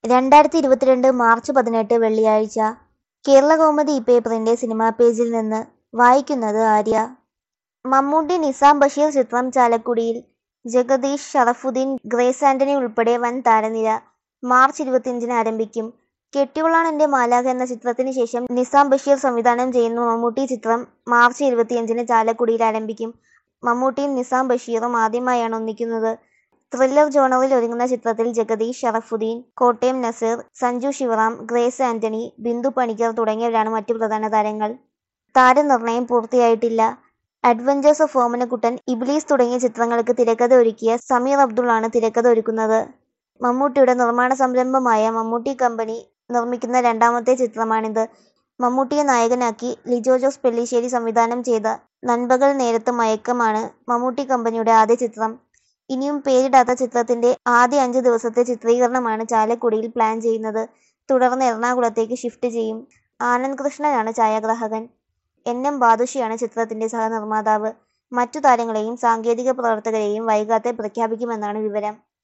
രണ്ടായിരത്തി ഇരുപത്തിരണ്ട് മാർച്ച് പതിനെട്ട് വെള്ളിയാഴ്ച കേരളകൗമുദി ഈ പേപ്പറിന്റെ സിനിമാ പേജിൽ നിന്ന് വായിക്കുന്നത് ആര്യ മമ്മൂട്ടി നിസാം ബഷീർ ചിത്രം ചാലക്കുടിയിൽ ജഗദീഷ് ഷറഫുദ്ദീൻ ഗ്രേസ് ആന്റണി ഉൾപ്പെടെ വൻ താരനിര മാർച്ച് ഇരുപത്തിയഞ്ചിന് ആരംഭിക്കും കെട്ടിയുള്ളാണ് എന്റെ മാലാഖ എന്ന ചിത്രത്തിന് ശേഷം നിസാം ബഷീർ സംവിധാനം ചെയ്യുന്ന മമ്മൂട്ടി ചിത്രം മാർച്ച് ഇരുപത്തിയഞ്ചിന് ചാലക്കുടിയിൽ ആരംഭിക്കും മമ്മൂട്ടിയും നിസാം ബഷീറും ആദ്യമായാണ് ഒന്നിക്കുന്നത് ത്രില്ലർ ജോണറിൽ ഒരുങ്ങുന്ന ചിത്രത്തിൽ ജഗദീഷ് ഷറഫുദ്ദീൻ കോട്ടയം നസീർ സഞ്ജു ശിവറാം ഗ്രേസ് ആന്റണി ബിന്ദു പണിക്കർ തുടങ്ങിയവരാണ് മറ്റു പ്രധാന താരങ്ങൾ താരനിർണയം പൂർത്തിയായിട്ടില്ല അഡ്വഞ്ചേഴ്സ് ഓഫ് ഓമനക്കുട്ടൻ ഇബ്ലീസ് തുടങ്ങിയ ചിത്രങ്ങൾക്ക് തിരക്കഥ ഒരുക്കിയ സമീർ അബ്ദുള്ളാണ് തിരക്കഥ ഒരുക്കുന്നത് മമ്മൂട്ടിയുടെ നിർമ്മാണ സംരംഭമായ മമ്മൂട്ടി കമ്പനി നിർമ്മിക്കുന്ന രണ്ടാമത്തെ ചിത്രമാണിത് മമ്മൂട്ടിയെ നായകനാക്കി ലിജോ ജോസ് പെല്ലിശ്ശേരി സംവിധാനം ചെയ്ത നൻപകൽ നേരത്ത് മയക്കമാണ് മമ്മൂട്ടി കമ്പനിയുടെ ആദ്യ ചിത്രം ഇനിയും പേരിടാത്ത ചിത്രത്തിന്റെ ആദ്യ അഞ്ച് ദിവസത്തെ ചിത്രീകരണമാണ് ചാലക്കുടിയിൽ പ്ലാൻ ചെയ്യുന്നത് തുടർന്ന് എറണാകുളത്തേക്ക് ഷിഫ്റ്റ് ചെയ്യും ആനന്ദ് കൃഷ്ണനാണ് ഛായാഗ്രാഹകൻ എൻ എം ബാദുഷിയാണ് ചിത്രത്തിന്റെ സഹനിർമ്മാതാവ് മറ്റു താരങ്ങളെയും സാങ്കേതിക പ്രവർത്തകരെയും വൈകാതെ പ്രഖ്യാപിക്കുമെന്നാണ് വിവരം